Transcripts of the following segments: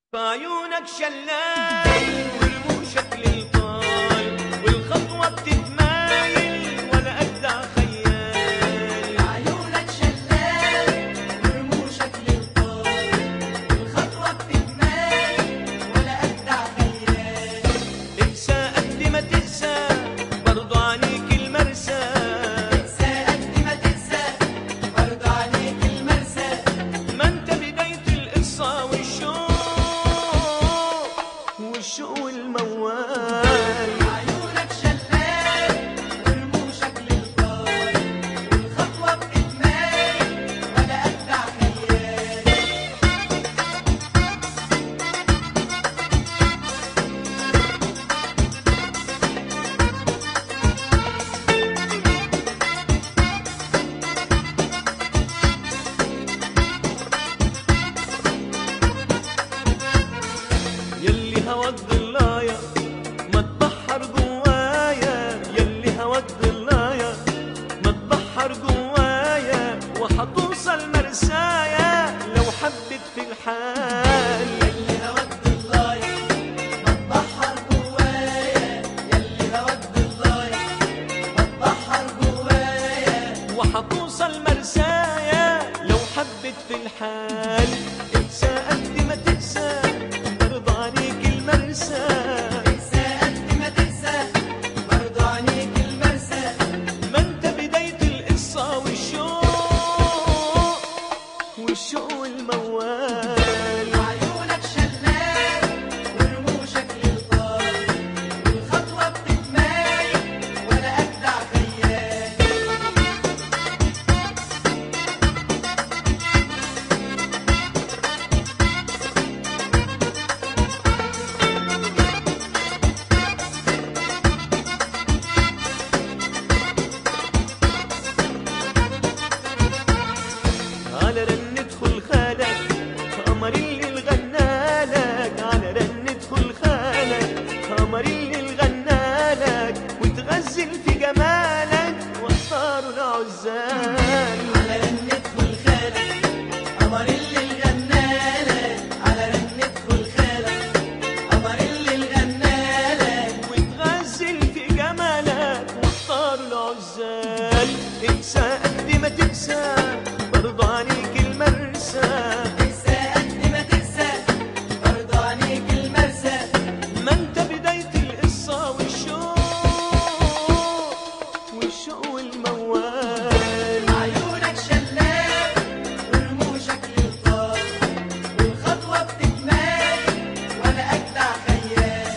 بعيونك شلال ورموشك للطال والخطوة بتتمايل ولا أجدع خيال عيونك شلال ورموشك للطال والخطوة بتتمايل ولا أجدع خيال انسى قد ما تقسى برضو عليك المرسى تنسى قد ما تنسى برضه عليك المرسى ما انت بداية القصة والشوق والشوق والموال عيونك شلال ورموشك للطال والخطوة بتتمايل ولا أجدع خيال يلي هواك ضلايا ما تبحر جوايا يلي هواك ضلايا ما تبحر جوايا وحتوصل مرسايا لو حبت في الحال يلي هواك ضلايا ما تبحر جوايا يلي هواك ضلايا ما تبحر جوايا وحتوصل مرسايا لو حبت في الحال انسى قد ما تنسى برضى عليك المرسى تنسى قد ما تنسى برضه عليك المرسى ما انت بداية القصة والشوق والشوق والموال عيونك شلال ورموشك للطال والخطوة بتتمايل ولا أجدع خيال على رن ادخل خالك قمر اللي الغنالك على رن ادخل خالك قمر اللي الغنالك وتغزل في جمالك واختاروا العزال على رنة كل خالك قمر اللي الغنالك على رنة كل خالك قمر اللي الغنالك وتغزل في جمالك واختاروا العزال انسى قد ما تنسى برضو عليك المرسى تنسى قد ما تنسى برضه عليك المرسى ما انت بداية القصة والشوق والشوق والموال عيونك شلال ورموشك للطال والخطوة بتتمايل ولا أجدع خيال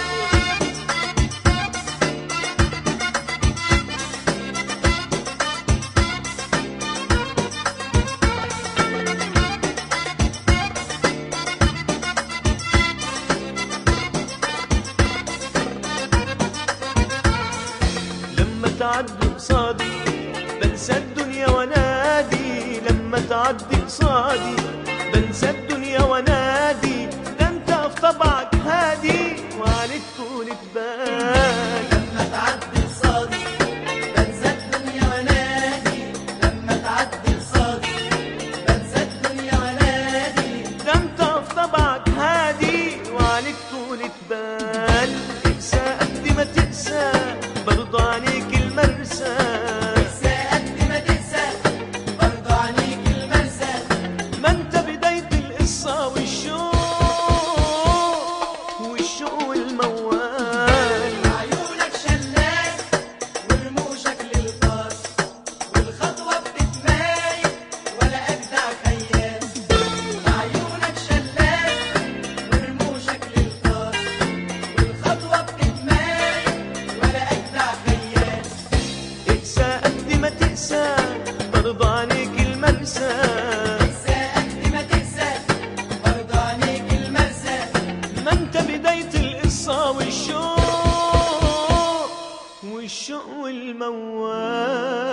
لما تعدي قصادي بنسى الدنيا ونادي لما تعدي قصادي بنسى الدنيا ونادي ده انت في طبعك هادي وعليك طولة بال لما تعدي قصادي بنسى الدنيا ونادي لما تعدي قصادي بنسى الدنيا ونادي ده انت في طبعك هادي وعليك طولة بال انسى قد ما تنسى برضو عليك المرسى تنسى قد ما تنسى برضه عليك المرسى ما انت بداية القصة والشوق والشوق والموال عيونك شلال ورموشك للطال والخطوة بتتمايل ولا أجدع خيال عيونك شلال ورموشك للطال والخطوة بتتمايل ولا أجدع خيال انسى قد ما تنسى برضو عليك المرسى تنسى قد ما تنسى برضه عليك المرسى ما انت بداية القصة والشوق والشوق والموال